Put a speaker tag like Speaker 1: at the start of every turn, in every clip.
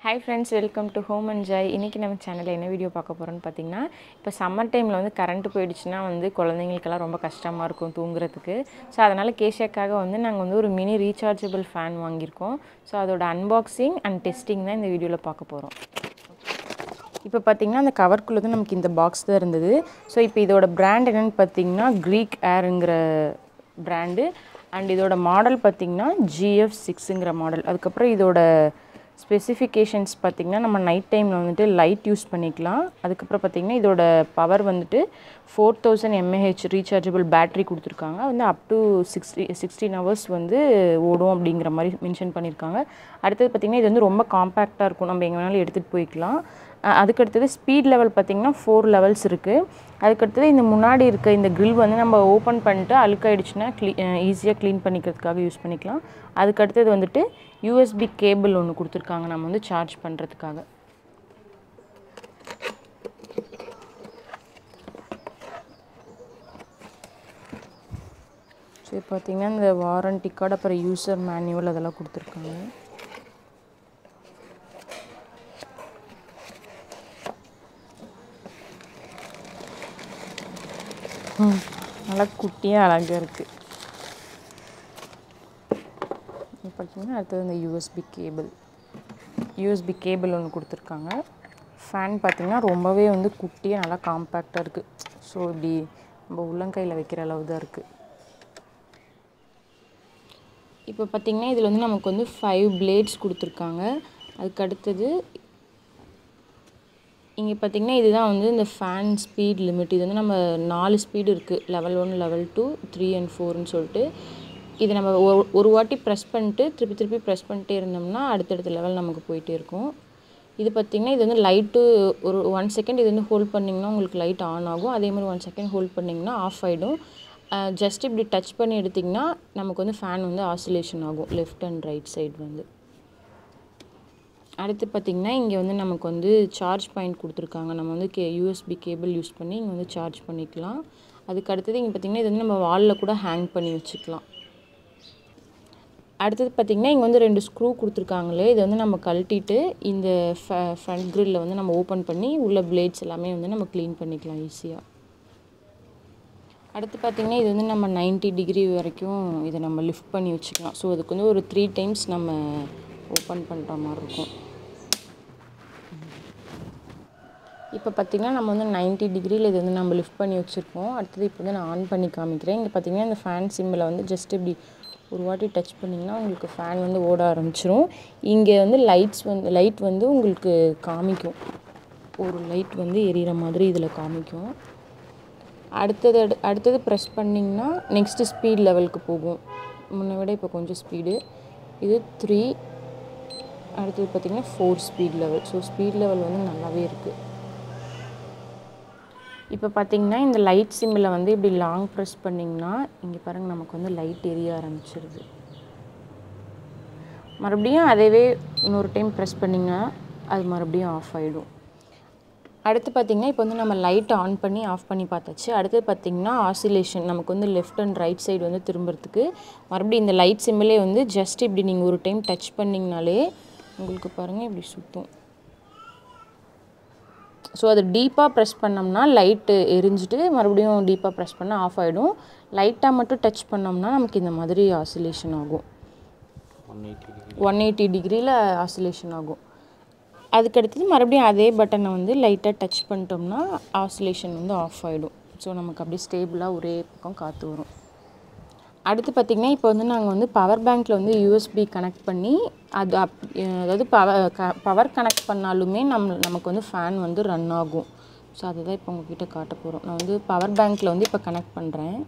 Speaker 1: hi friends welcome to home and joy இன்றைக்கி நம்ம சேனலில் என்ன வீடியோ பார்க்க போகிறோன்னு பார்த்தீங்கன்னா இப்போ சம்மர் டைமில் வந்து கரண்ட் போயிடுச்சுன்னா வந்து குழந்தைங்களுக்கெல்லாம் ரொம்ப கஷ்டமாக இருக்கும் தூங்குறதுக்கு ஸோ அதனால் கேஷியாக்காக வந்து நாங்கள் வந்து ஒரு மினி ரீசார்ஜபிள் ஃபேன் வாங்கியிருக்கோம் ஸோ அதோட அன்பாக்சிங் அண்ட் டெஸ்டிங் தான் இந்த வீடியோவில் பார்க்க போகிறோம் இப்போ பார்த்தீங்கன்னா அந்த கவர்க்குள்ளே தான் நமக்கு இந்த பாக்ஸ் தான் இருந்தது ஸோ இப்போ இதோட பிராண்ட் என்னென்னு பார்த்தீங்கன்னா க்ரீக் ஏருங்கிற பிராண்டு அண்ட் இதோட மாடல் பார்த்தீங்கன்னா ஜிஎஃப் சிக்ஸுங்கிற மாடல் அதுக்கப்புறம் இதோட ஸ்பெசிஃபிகேஷன்ஸ் பார்த்திங்கன்னா நம்ம நைட் டைமில் வந்துட்டு லைட் யூஸ் பண்ணிக்கலாம் அதுக்கப்புறம் பார்த்திங்கன்னா இதோட பவர் வந்துட்டு four thousand mAh rechargeable battery கொடுத்துருக்காங்க வந்து up to sixty sixteen hours வந்து ஓடும் அப்படிங்கிற மாதிரி மென்ஷன் பண்ணியிருக்காங்க அடுத்தது பார்த்திங்கன்னா இது வந்து ரொம்ப காம்பேக்டாக இருக்கும் நம்ம எங்கே வேணாலும் எடுத்துகிட்டு போய்க்கலாம் அஹ் அதுக்கடுத்தது ஸ்பீட் லெவல் பார்த்திங்கன்னா ஃபோர் லெவல்ஸ் இருக்குது அதுக்கடுத்தது இந்த முன்னாடி இருக்க இந்த grill வந்து நம்ம ஓப்பன் பண்ணிட்டு அழுக்காயிடுச்சுன்னா க்ளீ ஈஸியாக க்ளீன் பண்ணிக்கிறதுக்காக யூஸ் பண்ணிக்கலாம் அதுக்கடுத்தது வந்துட்டு யூஎஸ்பி கேபிள் ஒன்று கொடுத்துருக்காங்க நம்ம வந்து சார்ஜ் பண்ணுறதுக்காக சரி பார்த்தீங்கன்னா இந்த வாரண்டி கார்டு அப்புறம் யூசர் மேனுவல் அதெல்லாம் கொடுத்துருக்காங்க ம் நல்லா குட்டியாக அழகாக இருக்குது பார்த்தீங்கன்னா அடுத்தது இந்த யூஎஸ்பி கேபிள் யூஎஸ்பி கேபிள் ஒன்று கொடுத்துருக்காங்க ஃபேன் பார்த்திங்கன்னா ரொம்பவே வந்து குட்டியாக நல்லா காம்பேக்டாக இருக்குது ஸோ இப்படி நம்ம உள்ளங்கையில் வைக்கிற அளவு தான் இருக்குது இப்போ பார்த்திங்கன்னா இதில் வந்து நமக்கு வந்து ஃபைவ் பிளேட்ஸ் கொடுத்துருக்காங்க அதுக்கு அடுத்தது இங்கே பார்த்திங்கன்னா இதுதான் வந்து இந்த ஃபேன் ஸ்பீட் லிமிட் இது வந்து நம்ம நாலு ஸ்பீடு இருக்குது level one level two three and ஃபோர்னு சொல்லிட்டு இது நம்ம ஒரு ஒரு வாட்டி ப்ரெஸ் பண்ணிட்டு திருப்பி திருப்பி ப்ரெஸ் பண்ணிட்டே இருந்தோம்னா அடுத்தடுத்த லெவல் நமக்கு போயிட்டே இருக்கும் இது பார்த்திங்கன்னா இது வந்து லைட்டு ஒரு ஒன் செகண்ட் இது வந்து ஹோல்ட் பண்ணிங்கன்னா உங்களுக்கு லைட் ஆன் ஆகும் அதே மாதிரி ஒன் செகண்ட் ஹோல்ட் பண்ணிங்கன்னா ஆஃப் ஆகிடும் ஜஸ்ட் இப்படி டச் பண்ணி எடுத்திங்கன்னா நமக்கு வந்து ஃபேன் வந்து ஆசிலேஷன் ஆகும் லெஃப்ட் அண்ட் ரைட் சைடு வந்து அடுத்து பார்த்திங்கன்னா இங்கே வந்து நமக்கு வந்து சார்ஜ் பாயிண்ட் கொடுத்துருக்காங்க நம்ம வந்து கே யூஎஸ்பி கேபிள் யூஸ் பண்ணி இங்கே வந்து சார்ஜ் பண்ணிக்கலாம் அதுக்கு அடுத்தது இங்கே பார்த்திங்கன்னா இது வந்து நம்ம வாலில் கூட ஹேங் பண்ணி வச்சுக்கலாம் அடுத்தது பார்த்திங்கன்னா இங்கே வந்து ரெண்டு ஸ்க்ரூ கொடுத்துருக்காங்களே இதை வந்து நம்ம கழட்டிட்டு இந்த ஃப்ரண்ட் க்ரில்ல வந்து நம்ம ஓப்பன் பண்ணி உள்ள பிளேட்ஸ் எல்லாமே வந்து நம்ம க்ளீன் பண்ணிக்கலாம் ஈஸியாக அடுத்து பார்த்திங்கன்னா இது வந்து நம்ம 90 டிகிரி வரைக்கும் இதை நம்ம லிஃப்ட் பண்ணி வச்சுக்கலாம் ஸோ அதுக்கு வந்து ஒரு த்ரீ டைம்ஸ் நம்ம ஓப்பன் பண்ணுற மாதிரி இருக்கும் இப்போ பார்த்திங்கன்னா நம்ம வந்து 90 டிகிரியில் இது வந்து நம்ம லிஃப்ட் பண்ணி வச்சுருக்கோம் அடுத்தது இப்போ வந்து நான் ஆன் பண்ணி காமிக்கிறேன் இங்கே பார்த்திங்கன்னா இந்த ஃபேன் சிம்மில் வந்து ஜஸ்ட் இப்படி ஒரு வாட்டி டச் பண்ணிங்கன்னா உங்களுக்கு ஃபேன் வந்து ஓட ஆரம்பிச்சிரும் இங்கே வந்து லைட்ஸ் வந்து லைட் வந்து உங்களுக்கு காமிக்கும் ஒரு லைட் வந்து எரியிற மாதிரி இதில் காமிக்கும் அடுத்தது அடு- அடுத்தது ப்ரெஸ் பண்ணிங்கன்னா நெக்ஸ்ட்டு ஸ்பீட் லெவலுக்கு போகும் முன்னை விட இப்போ கொஞ்சம் ஸ்பீடு இது த்ரீ அடுத்தது பார்த்திங்கன்னா four speed level so speed level வந்து நல்லாவே இருக்குது இப்போ பார்த்தீங்கன்னா இந்த லைட் சிம்பிளை வந்து இப்படி லாங் ப்ரெஸ் பண்ணிங்கன்னா இங்கே பாருங்கள் நமக்கு வந்து லைட் எரிய ஆரம்பிச்சிருது மறுபடியும் அதேவே இன்னொரு டைம் ப்ரெஸ் பண்ணிங்கன்னா அது மறுபடியும் ஆஃப் ஆகிடும் அடுத்து பார்த்திங்கன்னா இப்போ வந்து நம்ம லைட் ஆன் பண்ணி ஆஃப் பண்ணி பார்த்தாச்சு அடுத்து பார்த்திங்கன்னா ஆசிலேஷன் நமக்கு வந்து லெஃப்ட் அண்ட் ரைட் சைடு வந்து திரும்புறதுக்கு மறுபடியும் இந்த லைட் சிம்மிலே வந்து ஜஸ்ட் இப்படி நீங்கள் ஒரு டைம் டச் பண்ணிங்கனாலே உங்களுக்கு பாருங்கள் இப்படி சுற்றும் ஸோ அது டீப்பாக ப்ரெஸ் பண்ணோம்னா லைட்டு எரிஞ்சிட்டு மறுபடியும் டீப்பாக ப்ரெஸ் பண்ணால் ஆஃப் ஆகிடும் லைட்டாக மட்டும் டச் பண்ணோம்னா நமக்கு இந்த மாதிரி ஆசிலேஷன் ஆகும் ஒன் எயிட்டி டிகிரியில் ஆசிலேஷன் ஆகும் அதுக்கடுத்தது மறுபடியும் அதே பட்டனை வந்து லைட்டாக டச் பண்ணிட்டோம்னா ஆசிலேஷன் வந்து ஆஃப் ஆகிடும் ஸோ நமக்கு அப்படியே ஸ்டேபிளாக ஒரே பக்கம் காற்று வரும் அடுத்து பார்த்திங்கன்னா இப்போ வந்து நாங்கள் வந்து பவர் பேங்க்கில் வந்து யூஎஸ்பி கனெக்ட் பண்ணி அது அப் அதாவது பவர் க பவர் கனெக்ட் பண்ணாலுமே நம்ம நமக்கு வந்து ஃபேன் வந்து ரன் ஆகும் ஸோ அதை தான் இப்போ உங்ககிட்ட காட்ட போகிறோம் நான் வந்து பவர் பேங்க்கில் வந்து இப்போ கனெக்ட் பண்ணுறேன்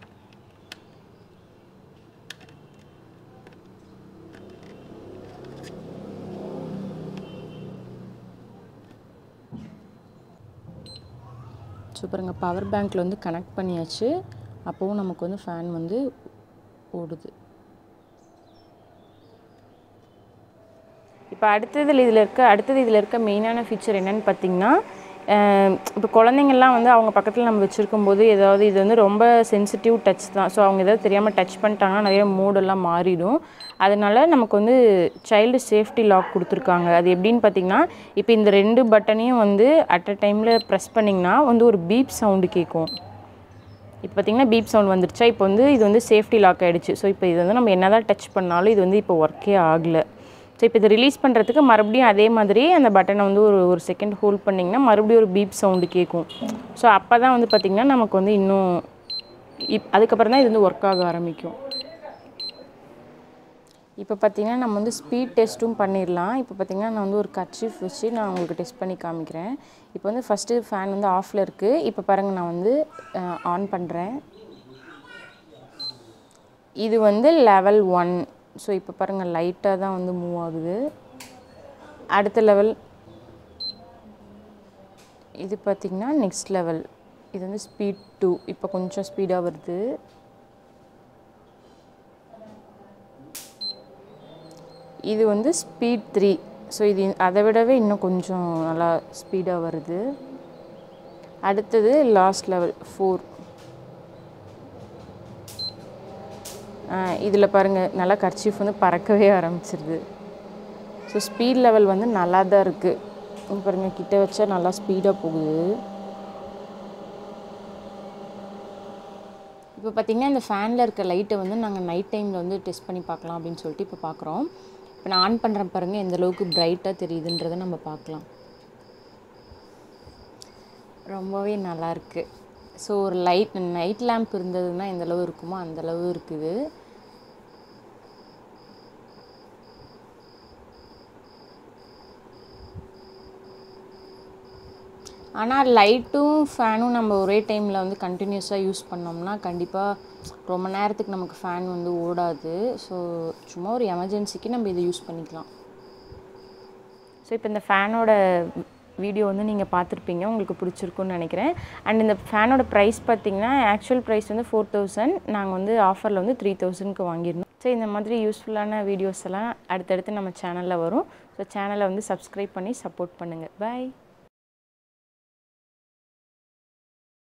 Speaker 1: ஸோ பாருங்க பவர் பேங்க்கில் வந்து கனெக்ட் பண்ணியாச்சு அப்போவும் நமக்கு வந்து ஃபேன் வந்து ஓடுது இப்போ அடுத்ததில் இதில் இருக்க அடுத்தது இதில் இருக்க மெயினான ஃபீச்சர் என்னன்னு பார்த்தீங்கன்னா இப்போ குழந்தைங்கள்லாம் வந்து அவங்க பக்கத்தில் நம்ம வச்சுருக்கும் போது ஏதாவது இது வந்து ரொம்ப சென்சிட்டிவ் டச் தான் ஸோ அவங்க ஏதாவது தெரியாமல் டச் பண்ணிட்டாங்கன்னா நிறைய மூடெல்லாம் மாறிடும் அதனால நமக்கு வந்து சைல்டு சேஃப்டி லாக் கொடுத்துருக்காங்க அது எப்படின்னு பார்த்தீங்கன்னா இப்போ இந்த ரெண்டு பட்டனையும் வந்து அட் அ டைமில் ப்ரெஸ் பண்ணிங்கன்னா வந்து ஒரு பீப் சவுண்டு கேட்கும் இப்போ பார்த்தீங்கன்னா பீப் சவுண்ட் வந்துருச்சா இப்போ வந்து இது வந்து சேஃப்டி லாக் ஆகிடுச்சு ஸோ இப்போ இது வந்து நம்ம என்ன தான் டச் பண்ணாலும் இது வந்து இப்போ ஒர்க்கே ஆகலை ஸோ இப்போ இதை ரிலீஸ் பண்ணுறதுக்கு மறுபடியும் அதே மாதிரி அந்த பட்டனை வந்து ஒரு ஒரு செகண்ட் ஹோல்ட் பண்ணிங்கன்னா மறுபடியும் ஒரு பீப் சவுண்டு கேட்கும் ஸோ அப்போ தான் வந்து பார்த்திங்கன்னா நமக்கு வந்து இன்னும் இப் அதுக்கப்புறம் தான் இது வந்து ஒர்க் ஆக ஆரம்பிக்கும் இப்போ பார்த்தீங்கன்னா நம்ம வந்து ஸ்பீட் டெஸ்ட்டும் பண்ணிடலாம் இப்போ பார்த்தீங்கன்னா நான் வந்து ஒரு கர்ச்சீஃப் வச்சு நான் உங்களுக்கு டெஸ்ட் பண்ணி காமிக்கிறேன் இப்போ வந்து ஃபஸ்ட்டு ஃபேன் வந்து ஆஃபில் இருக்குது இப்போ பாருங்கள் நான் வந்து ஆன் பண்ணுறேன் இது வந்து லெவல் ஒன் ஸோ இப்போ பாருங்கள் லைட்டாக தான் வந்து மூவ் ஆகுது அடுத்த லெவல் இது பார்த்திங்கன்னா நெக்ஸ்ட் லெவல் இது வந்து ஸ்பீட் டூ இப்போ கொஞ்சம் ஸ்பீடாக வருது இது வந்து ஸ்பீட் த்ரீ ஸோ இது அதை விடவே இன்னும் கொஞ்சம் நல்லா ஸ்பீடாக வருது அடுத்தது லாஸ்ட் லெவல் ஃபோர் இதில் பாருங்கள் நல்லா கர்ச்சீஃப் வந்து பறக்கவே ஆரம்பிச்சிருது ஸோ ஸ்பீட் லெவல் வந்து நல்லா தான் இருக்குது பாருங்கள் கிட்ட வச்சா நல்லா ஸ்பீடாக போகுது இப்போ பார்த்திங்கன்னா இந்த ஃபேனில் இருக்க லைட்டை வந்து நாங்கள் நைட் டைமில் வந்து டெஸ்ட் பண்ணி பார்க்கலாம் அப்படின்னு சொல்லிட்டு இப்போ பார்க்குறோம் இப்போ நான் ஆன் பண்ணுறேன் பாருங்கள் எந்த அளவுக்கு பிரைட்டாக தெரியுதுன்றதை நம்ம பார்க்கலாம் ரொம்பவே நல்லாயிருக்கு ஸோ ஒரு லைட் நைட் லேம்ப் இருந்ததுன்னா எந்த அளவு இருக்குமோ அந்த அளவு இருக்குது ஆனால் லைட்டும் ஃபேனும் நம்ம ஒரே டைமில் வந்து கண்டினியூஸாக யூஸ் பண்ணோம்னா கண்டிப்பாக ரொம்ப நேரத்துக்கு நமக்கு ஃபேன் வந்து ஓடாது ஸோ சும்மா ஒரு எமர்ஜென்சிக்கு நம்ம இதை யூஸ் பண்ணிக்கலாம் ஸோ இப்போ இந்த ஃபேனோட வீடியோ வந்து நீங்கள் பார்த்துருப்பீங்க உங்களுக்கு பிடிச்சிருக்குன்னு நினைக்கிறேன் அண்ட் இந்த ஃபேனோட ப்ரைஸ் பார்த்தீங்கன்னா ஆக்சுவல் ப்ரைஸ் வந்து ஃபோர் தௌசண்ட் நாங்கள் வந்து ஆஃபரில் வந்து த்ரீ தௌசண்ட்க்கு வாங்கியிருந்தோம் ஸோ இந்த மாதிரி யூஸ்ஃபுல்லான வீடியோஸ் எல்லாம் அடுத்தடுத்து நம்ம சேனலில் வரும் ஸோ சேனலை வந்து சப்ஸ்கிரைப் பண்ணி சப்போர்ட் பண்ணுங்கள் பாய்